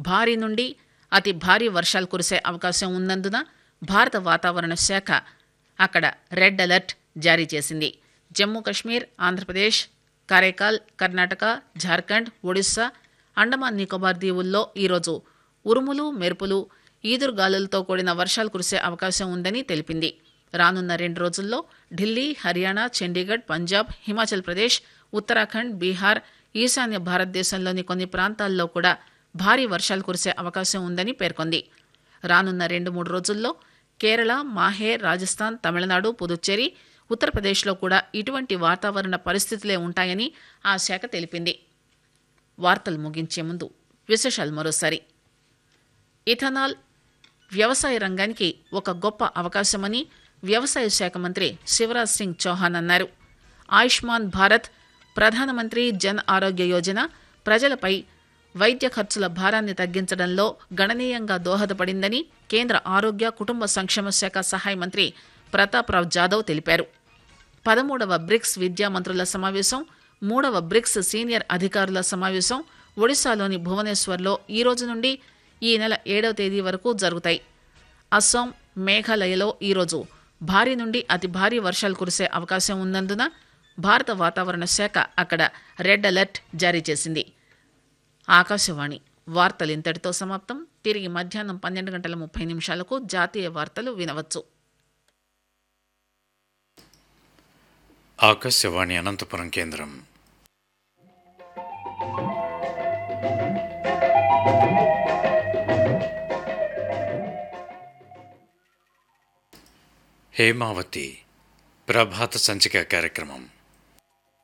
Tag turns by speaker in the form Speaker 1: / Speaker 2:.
Speaker 1: భారీ నుండి అతి భారీ వర్షాలు కురిసే అవకాశం ఉన్నందున భారత వాతావరణ శాఖ అక్కడ రెడ్ అలర్ట్ జారీ చేసింది జమ్మూ కశ్మీర్ ఆంధ్రప్రదేశ్ కారైకాల్ కర్ణాటక జార్ఖండ్ ఒడిశా అండమాన్ నికోబార్ దీవుల్లో ఈరోజు ఉరుములు మెరుపులు ఈదురుగాలులతో కూడిన వర్షాలు కురిసే అవకాశం ఉందని తెలిపింది రానున్న రెండు రోజుల్లో ఢిల్లీ హర్యానా చండీగఢ్ పంజాబ్ హిమాచల్ ప్రదేశ్ ఉత్తరాఖండ్ బీహార్ ఈశాన్య భారతదేశంలోని కొన్ని ప్రాంతాల్లో కూడా భారీ వర్షాలు కురిసే అవకాశం ఉందని పేర్కొంది రానున్న రెండు మూడు రోజుల్లో కేరళ మాహే రాజస్థాన్ తమిళనాడు పుదుచ్చేరి ఉత్తరప్రదేశ్లో కూడా ఇటువంటి వాతావరణ పరిస్థితులే ఉంటాయని ఆ శాఖ తెలిపింది వార్తలు ముగించే ముందు విశేషాలు మరోసారి ఇథనాల్ వ్యవసాయ రంగానికి ఒక గొప్ప అవకాశమని వ్యవసాయ శాఖ మంత్రి శివరాజ్ సింగ్ చౌహాన్ అన్నారు ఆయుష్మాన్ భారత్ ప్రధానమంత్రి జన్ ఆరోగ్య యోజన ప్రజలపై వైద్య ఖర్చుల భారాన్ని తగ్గించడంలో గణనీయంగా దోహదపడిందని కేంద్ర ఆరోగ్య కుటుంబ సంక్షేమ శాఖ సహాయ మంత్రి ప్రతాప్రావ్ జాదవ్ తెలిపారు పదమూడవ బ్రిక్స్ విద్యా మంత్రుల సమావేశం మూడవ బ్రిక్స్ సీనియర్ అధికారుల సమావేశం ఒడిశాలోని భువనేశ్వర్లో ఈ రోజు నుండి ఈ నెల ఏడవ తేదీ వరకు జరుగుతాయి అస్సాం మేఘాలయలో ఈరోజు భారీ నుండి అతి భారీ వర్షాలు కురిసే అవకాశం ఉన్నందున భారత వాతావరణ శాఖ అక్కడ రెడ్ అలర్ట్ జారీ చేసింది ఆకాశవాణి వార్తలు ఇంతటితో సమాప్తం తిరిగి మధ్యాహ్నం పన్నెండు గంటల ముప్పై నిమిషాలకు జాతీయ వార్తలు వినవచ్చు
Speaker 2: ఆకాశవాణి అనంతపురం కేంద్రం హేమావతి ప్రభాత సంచిక కార్యక్రమం